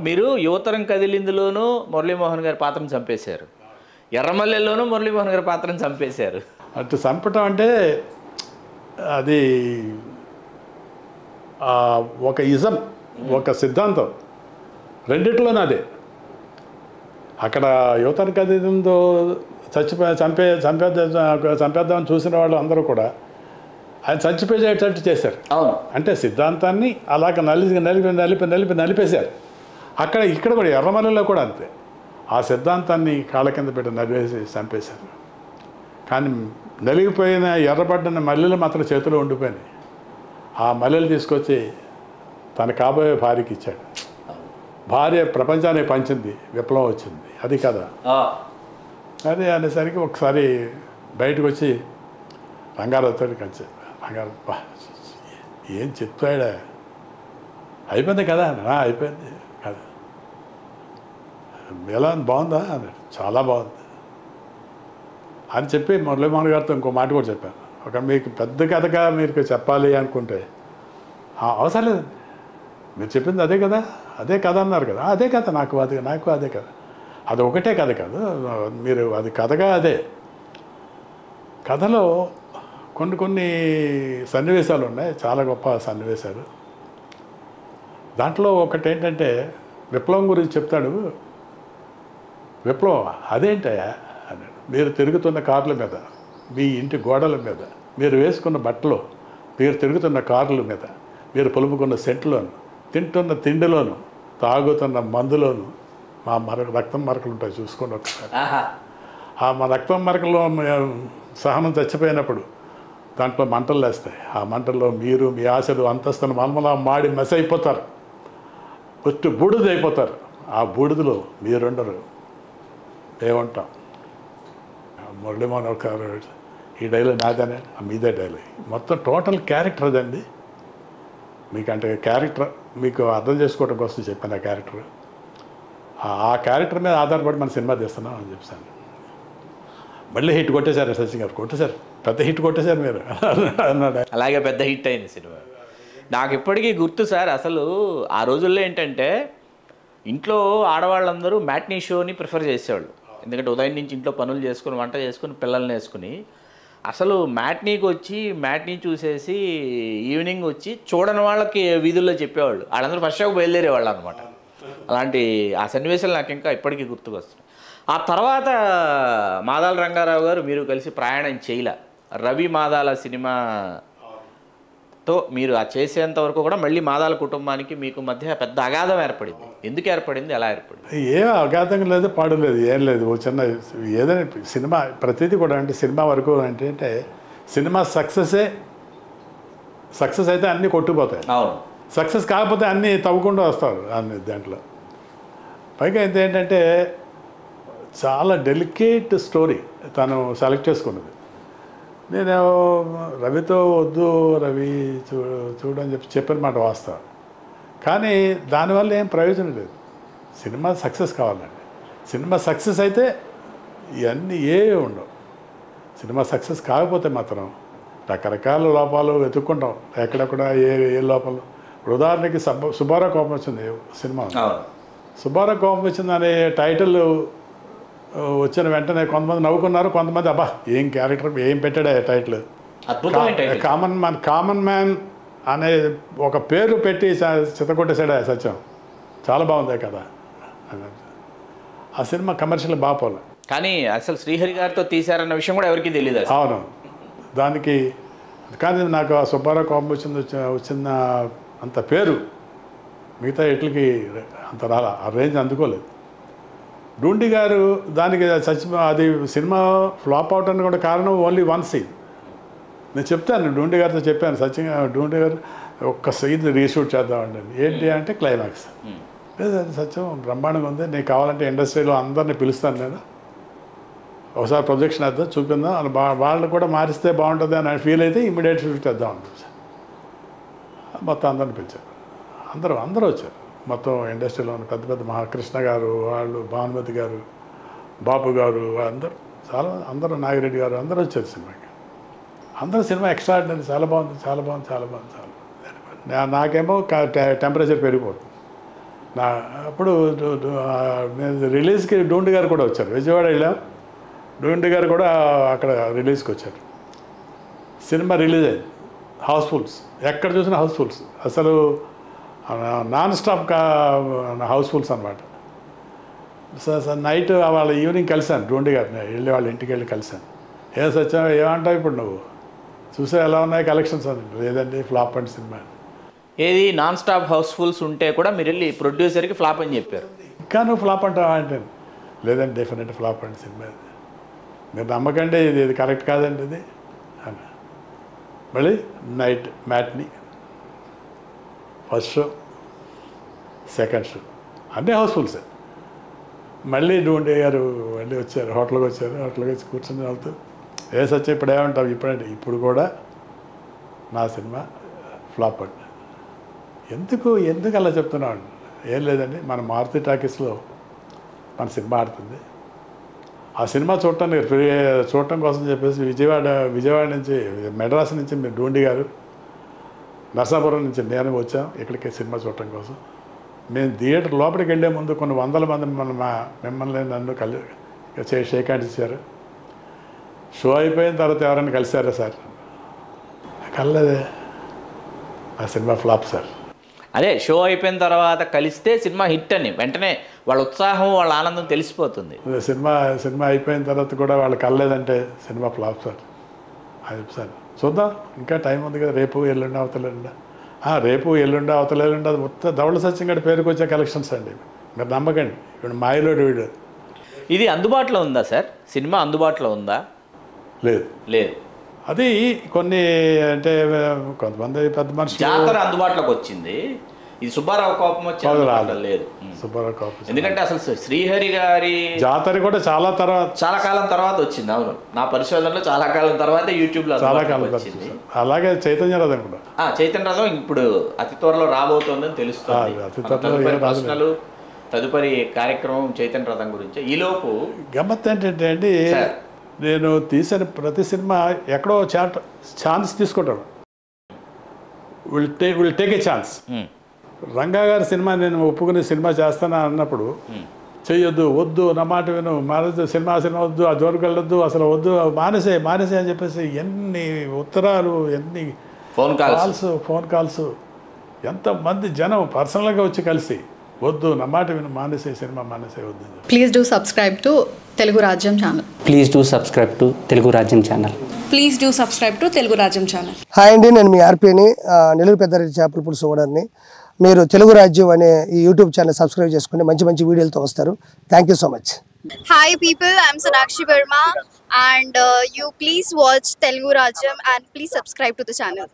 మీరు యువతరం కదిలిందులోనూ మురళీమోహన్ గారి పాత్రను చంపేశారు ఎర్రమల్లెల్లోనూ మురళీమోహన్ గారి పాత్రను చంపేశారు అటు చంపటం అంటే అది ఆ, ఒక ఇజం ఒక సిద్ధాంతం రెండిట్లోనూ అదే అక్కడ యువతనికి అతీతంతో చచ్చిపో చంపే చంపేద్దాం చంపేద్దామని చూసిన వాళ్ళు అందరూ కూడా ఆయన చచ్చిపోయేటట్టు చేశారు అవును అంటే సిద్ధాంతాన్ని అలాగ నలిపి నలిపి నలిపి నలిపి నలిపేశారు అక్కడ ఇక్కడ కూడా ఎర్రమల్లిలో కూడా అంతే ఆ సిద్ధాంతాన్ని కాళ్ళ కింద పెట్టి నలిపేసి చంపేశారు కానీ నలిగిపోయిన ఎర్రబడ్డ మల్లెలు మాత్రం చేతిలో ఉండిపోయినాయి ఆ మల్లెలు తీసుకొచ్చి తన కాబోయే భార్యకి ఇచ్చాడు భార్య ప్రపంచాన్ని పంచింది విప్లవం వచ్చింది అది కదా ఆ, అదే అనేసరికి ఒకసారి బయటకు వచ్చి రంగారావుతో కలిసి రంగారావు "బా, ఏం చెప్తాడా అయిపోయింది కదా "ఆ, అయిపోయింది కదా ఎలా ఉంది? బాగుందా అన్నాడు చాలా బాగుంది అని చెప్పి మురళీమోహన్ గారితో ఇంకో మాట కూడా చెప్పాను ఒక మీకు పెద్ద కథగా మీరు చెప్పాలి అనుకుంటే "ఆ, అవసరం లేదు మీరు చెప్పింది అదే కదా అదే కథ అన్నారు కదా అదే కథ నాకు అది నాకు అదే కథ అది ఒకటే కథ కాదు మీరు అది కథగా అదే కథలో కొన్ని కొన్ని సన్నివేశాలు ఉన్నాయి చాలా గొప్ప సన్నివేశాలు దాంట్లో ఒకటి ఏంటంటే విప్లవం గురించి చెప్తాడు విప్లవం అదేంటయ్యా అన్నాడు మీరు తిరుగుతున్న కార్ల మీద మీ ఇంటి గోడల మీద మీరు వేసుకున్న బట్టలు మీరు తిరుగుతున్న కార్ల మీద మీరు పొలుపుకున్న సెంట్లోను తింటున్న తిండిలోను తాగుతున్న మందులోను మా మర రక్తం మరకలు ఉంటాయి చూసుకోండి ఒకసారి ఆహా ఆ మా రక్తం మరకలో మ- సహనం చచ్చిపోయినప్పుడు దాంట్లో మంటలు లేస్తాయి ఆ మంటల్లో మీరు మీ ఆశలు అంతస్తులు మల్మలా మాడి మెస్ అయిపోతారు ఒట్టు బూడిద అయిపోతారు ఆ బూడిదలో మీరుండరు ఏమంటాం మురళీమోహన్ ఒక ఈ డైలాగ్ నాదనే మీదే డైలాగ్ మొత్తం టోటల్ క్యారెక్టర్ అదండి మీకు అంటే క్యారెక్టర్ మీకు అర్థం చేసుకోవడం కోసం చెప్పాను ఆ క్యారెక్టర్ ఆ- ఆ క్యారెక్టర్ మీద ఆధారపడి మన సినిమా తీస్తున్నాం అని చెప్పాను మళ్ళీ హిట్ కొట్టేశారు సచిన్ గారు కొట్టేశారు పెద్ద హిట్ కొట్టేశారు మీరు అన్నాడు అలాగే పెద్ద హిట్ అయింది సినిమా నాకు ఇప్పటికీ గుర్తు సార్ అసలు ఆ రోజుల్లో ఏంటంటే ఇంట్లో ఆడవాళ్ళందరూ మ్యాట్నీ షోని ప్రిఫర్ చేసేవాళ్ళు ఎందుకంటే ఉదయం నుంచి ఇంట్లో పనులు చేసుకుని వంట చేసుకుని పిల్లల్ని వేసుకుని అసలు మ్యాట్నీకి వచ్చి మ్యాట్నీ చూసేసి ఈవినింగ్ వచ్చి చూడని వాళ్ళకి వీధుల్లో చెప్పేవాళ్ళు వాళ్ళందరూ ఫస్ట్ షోకి బయలుదేరేవాళ్ళు అనమాట అలాంటి ఆ సన్నివేశాలు నాకు ఇంకా ఇప్పటికీ గుర్తుకొస్తున్నాయి ఆ తర్వాత మాదాల రంగారావు గారు మీరు కలిసి ప్రయాణం చేయలే రవి మాదాల సినిమాతో మీరు ఆ చేసేంత వరకు కూడా మళ్ళీ మాదాల కుటుంబానికి మీకు మధ్య పెద్ద అగాధం ఏర్పడింది ఎందుకు ఏర్పడింది ఎలా ఏర్పడింది ఏం అఘాతం లేదు పాడు లేదు ఏం లేదు ఓ చిన్న ఏదైనా సినిమా ప్రతిదీ కూడా అంటే సినిమా వరకు అంటే అంటే సినిమా సక్సెసే సక్సెస్ అయితే అన్నీ కొట్టుకుపోతాయి అవును సక్సెస్ కాకపోతే అన్నీ తవ్వకుండా వస్తారు అన్ని దాంట్లో పైగా ఇంత ఏంటంటే చాలా డెలికేట్ స్టోరీ తను సెలెక్ట్ చేసుకున్నది నేను రవితో వద్దు రవి చూ చూడని చెప్పి చెప్పిన మాట వాస్తవం కానీ దానివల్ల ఏం ప్రయోజనం లేదు సినిమా సక్సెస్ కావాలండి సినిమా సక్సెస్ అయితే ఇవన్నీ ఏ ఉండవు సినిమా సక్సెస్ కాకపోతే మాత్రం రకరకాల లోపాలు వెతుక్కుంటాం ఎక్కడెక్కడ ఏ ఏ లోపాలు ఇప్పుడు ఉదాహరణకి సబ్బ సుబ్బారావు కోపం వచ్చింది సినిమా అవును సుబ్బారావు కోపం వచ్చింది అనే టైటిల్ ఆ, వచ్చిన వెంటనే కొంతమంది నవ్వుకున్నారు కొంతమంది అబ్బా ఏం క్యారెక్టర్ ఏం పెట్టాడే టైటిల్ అద్భుతమైన title common man common man అనే ఒక పేరు పెట్టి చ- చితకొట్టేశాడే సత్యం చాలా బాగుంది కదా అన్నాడు. ఆ సినిమా కమర్షియల్ బాగా పోలే కానీ అసలు శ్రీహరి గారితో తీశారన్న విషయం కూడా ఎవరికీ తెలియదు అసలు అవును దానికి కానీ నాకు ఆ సుబ్బారావు కోపం వచ్చింది వచ్చి- వచ్చిన అంత పేరు మిగతా ఎట్లకి అంత రాలా ఆ రేంజ్ అందుకోలేదు డూండి గారు దానికి చచ్చి అది సినిమా ఫ్లాప్ అవటానికి కూడా కారణం ఓన్లీ వన్ సీన్ నేను చెప్తాను డూండి గారితో చెప్పాను సచిన్ డూండి గారు ఒక్క సీన్ రీషూట్ చేద్దామండి ఏంటి అంటే క్లైమాక్స్ లేదు అది సత్యం బ్రహ్మాండంగా ఉంది నీకు కావాలంటే ఇండస్ట్రీలో అందరిని పిలుస్తాను నేను ఒకసారి ప్రొజెక్షన్ వేద్దాం చూపిందాం అని బా వాళ్ళు కూడా మారిస్తే బాగుంటుంది అని ఫీల్ అయితే ఇమీడియట్ షూట్ చేద్దాం అని చెప్పి. మొత్తం అందరిని పిలిచారు అందరూ అందరూ వచ్చారు మొత్తం ఇండస్ట్రీలో ఉన్న పెద్ద పెద్ద మహాకృష్ణ గారు వాళ్ళు భానుమతి గారు బాపు గారు అందరూ చాలా అందరూ నాగిరెడ్డి గారు అందరూ వచ్చారు సినిమాకి అందరూ సినిమా ఎక్స్ట్రాడినరీ చాలా బాగుంది చాలా బాగుంది చాలా బాగుంది చాలా బాగుంది నా- నాకేమో టెంపరేచర్ పెరిగిపోతుంది నా అప్పుడు డు- డు- ఆ, నేను రిలీజ్కి డూండి గారు కూడా వచ్చారు విజయవాడ వెళ్ళాం డూండి గారు కూడా అక్కడ రిలీజ్కి వచ్చారు సినిమా రిలీజ్ అయింది హౌస్ఫుల్స్ ఎక్కడ చూసినా హౌస్ఫుల్స్ అసలు నాన్ స్టాప్ కా హౌస్ఫుల్స్ అనమాట సార్ సార్ నైట్ వాళ్ళ ఈవినింగ్ కలిశాను డూండి గారిని వెళ్ళి వాళ్ళ ఇంటికి వెళ్ళి కలిశాను ఏ సత్యం ఏమంటావు ఇప్పుడు నువ్వు చూసా ఎలా ఉన్నాయి కలెక్షన్స్ అని లేదండి ఫ్లాప్ అండ్ సినిమా అని. ఏది నాన్ స్టాప్ హౌస్ఫుల్స్ ఉంటే కూడా మీరు వెళ్ళి ప్రొడ్యూసర్కి ఫ్లాప్ అని చెప్పారు ఇంకా నువ్వు ఫ్లాప్ అంటావా అంటే లేదండి డెఫినెట్ ఫ్లాప్ అండి సినిమా ఇది మీరు నమ్మకండి ఇది ఇది కరెక్ట్ కాదండి ఇది అని మళ్ళీ night matinee first show second show అన్నీ హౌస్ఫుల్స్ మళ్ళీ డూండే గారు మళ్ళీ వచ్చారు హోటల్కి వచ్చారు హోటల్కి వచ్చి కూర్చొని వెళ్తూ ఏ సత్యం ఇప్పుడు ఏమంటావు ఇప్పుడంటే ఇప్పుడు కూడా నా సినిమా ఫ్లాప్ అండి ఎందుకు ఎందుకు అలా చెప్తున్నావు ఏం లేదండి మన మారుతి టాకీస్లో మన సినిమా ఆడుతుంది ఆ సినిమా చూడటానికి ఫ్రీ చూడటం కోసం చెప్పేసి విజయవాడ విజయవాడ నుంచి మెడ్రాస్ నుంచి మీరు డూండి గారు నర్సాపురం నుంచి నేను వచ్చాం ఇక్కడికి సినిమా చూడటం కోసం మేము థియేటర్ లోపలికి వెళ్ళే ముందు కొన్ని వందల మంది మన మా మిమ్మల్ని నన్ను కలి చే- షేక్ హ్యాండ్స్ ఇచ్చారు షో అయిపోయిన తర్వాత ఎవరైనా కలిశారా సార్ కలలేదే ఆ సినిమా ఫ్లాప్ సార్ అదే షో అయిపోయిన తర్వాత కలిస్తే సినిమా హిట్ అని వెంటనే వాళ్ళ ఉత్సాహం వాళ్ళ ఆనందం తెలిసిపోతుంది అదే సినిమా సినిమా అయిపోయిన తర్వాత కూడా వాళ్ళు కలలేదంటే సినిమా ఫ్లాప్ సార్ అది సార్ చూద్దాం ఇంకా టైం ఉంది కదా రేపు ఎల్లుండి అవతలేండి రేపు ఎల్లుండి అవతలేండి అది మొత్తం ధవళ సత్యం గడి పేరుకు వచ్చే కలెక్షన్స్ అండి మీరు నమ్మకండి ఇప్పుడు మాయలోడు వీడు ఇది అందుబాటులో ఉందా సార్ సినిమా అందుబాటులో ఉందా లేదు లేదు అది కొన్ని అంటే కొంతమంది పెద్ద మనుషులు జాతర అందుబాటులోకి వచ్చింది ఇది సుబ్బారావు కోపం వచ్చి అవును, అందుబాటులో రాలేదు. లేదు ఉం. సుబ్బారావు కాపు ఎందుకంటే అసలు శ్రీహరి గారి జాతర కూడా చాలా తర్వాత చాలా కాలం తర్వాత వచ్చింది అవును నా పరిశోధనలో చాలా కాలం తర్వాత యూట్యూబ్ లో చాలా అందుబాటులోకి కాలం తర్వాత వచ్చింది చూసాం. అలాగే చైతన్య రథం కూడా ఆ, చైతన్య రథం ఇప్పుడు అతి త్వరలో రాబోతోందని తెలుస్తుంది ఆ, అతి మన త్వరలో తదుపరి ఏం రాదులే. ప్రశ్నలు తదుపరి కార్యక్రమం చైతన్య రథం గురించి ఈలోపు గమ్మత్ ఏంటంటే అండి సార్. నేను తీసిన ప్రతి సినిమా ఎక్కడో చాట్ ఛాన్స్ తీసుకుంటాడు will take will take a chance ఉం, రంగా గారి సినిమా నేను ఒప్పుకుని సినిమా చేస్తాను అన్నప్పుడు ఉం. చెయ్యొద్దు వద్దు నా మాట విను మానసు సినిమా సినిమా వద్దు ఆ జోరుకు వెళ్ళొద్దు అసలు వద్దు మానేసే మానేసే అని చెప్పేసి ఎన్ని ఉత్తరాలు ఎన్ని phone calls calls phone calls ఎంతమంది జనం పర్సనల్గా వచ్చి కలిసి వద్దు నా మాట విను మానేసే సినిమా మానేసే వద్దు అని చెప్పి. Please do subscribe to Telugu Rajyam channel please do subscribe to Telugu Rajyam channel please do subscribe to Telugu Rajyam channel hi అండి నేను మీ ఆర్పీని ఆ, నెల్లూరు పెద్దారెడ్డి చేపల పులుసు ఓనర్ని మీరు తెలుగు రాజ్యం అనే ఈ యూట్యూబ్ ఛానల్ సబ్స్క్రైబ్ చేసుకుని మంచి మంచి వీడియోలతో వస్తారు thank you so much Hi people, I'm Sonakshi Verma and uh, you please watch Telugu Rajam and please subscribe to the channel.